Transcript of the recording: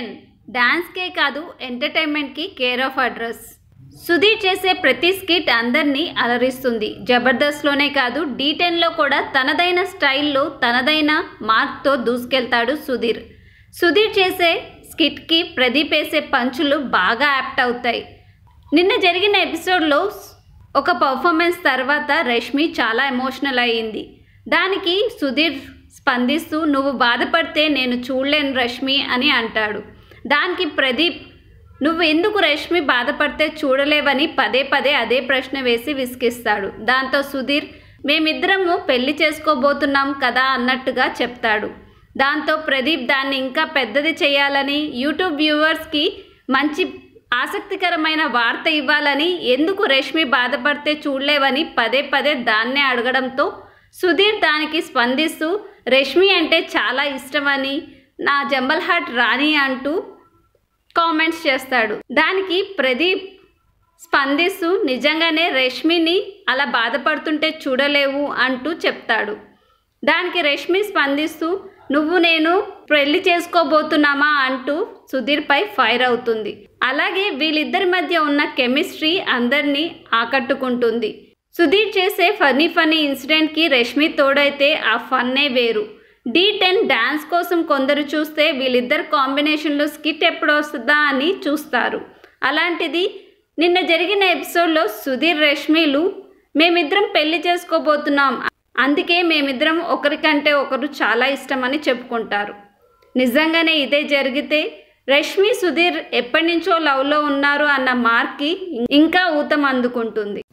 ten డాన్స్కే కాదు ఎంటర్టైన్మెంట్కి కేర్ ఆఫ్ అడ్రస్ సుధీర్ చేసే ప్రతి స్కిట్ అందరినీ అలరిస్తుంది జబర్దస్త్లోనే కాదు డీ టెన్లో కూడా తనదైన స్టైల్లో తనదైన మార్క్తో దూసుకెళ్తాడు సుధీర్ సుధీర్ చేసే స్కిట్కి ప్రదీప్ వేసే పంచులు బాగా యాప్ట్ అవుతాయి నిన్న జరిగిన ఎపిసోడ్లో ఒక పర్ఫార్మెన్స్ తర్వాత రష్మి చాలా ఎమోషనల్ అయ్యింది దానికి సుధీర్ స్పందిస్తూ నువ్వు బాధపడితే నేను చూడలేను రష్మి అని అంటాడు దానికి ప్రదీప్ నువ్వు ఎందుకు రష్మి బాధపడితే చూడలేవని పదే పదే అదే ప్రశ్న వేసి విసిగిస్తాడు దాంతో సుధీర్ మేమిద్దరము పెళ్లి చేసుకోబోతున్నాం కదా అన్నట్టుగా చెప్తాడు దాంతో ప్రదీప్ దాన్ని ఇంకా పెద్దది చేయాలని యూట్యూబ్ వ్యూవర్స్కి మంచి ఆసక్తికరమైన వార్త ఇవ్వాలని ఎందుకు రష్మి బాధపడితే చూడలేవని పదే పదే దాన్నే అడగడంతో సుధీర్ దానికి స్పందిస్తూ రష్మి అంటే చాలా ఇష్టమని నా జంబల్ హాట్ రాణి అంటూ కామెంట్స్ చేస్తాడు దానికి ప్రదీప్ స్పందిస్తూ నిజంగానే రష్మిని అలా బాధపడుతుంటే చూడలేవు అంటూ చెప్తాడు దానికి రష్మి స్పందిస్తూ నువ్వు నేను పెళ్లి చేసుకోబోతున్నామా అంటూ సుధీర్పై ఫైర్ అవుతుంది అలాగే వీళ్ళిద్దరి మధ్య ఉన్న కెమిస్ట్రీ అందరినీ ఆకట్టుకుంటుంది సుధీర్ చేసే ఫనీ ఫనీ ఇన్సిడెంట్కి రష్మి తోడైతే ఆ ఫన్నే వేరు డి టెన్ డ్యాన్స్ కోసం కొందరు చూస్తే వీళ్ళిద్దరు కాంబినేషన్లో స్కిట్ ఎప్పుడు వస్తుందా అని చూస్తారు అలాంటిది నిన్న జరిగిన ఎపిసోడ్లో సుధీర్ రష్మిలు మేమిద్దరం పెళ్లి చేసుకోబోతున్నాం అందుకే మేమిద్దరం ఒకరికంటే ఒకరు చాలా ఇష్టమని చెప్పుకుంటారు నిజంగానే ఇదే జరిగితే రష్మి సుధీర్ ఎప్పటి నుంచో లవ్లో ఉన్నారు అన్న మార్క్కి ఇంకా ఊతం అందుకుంటుంది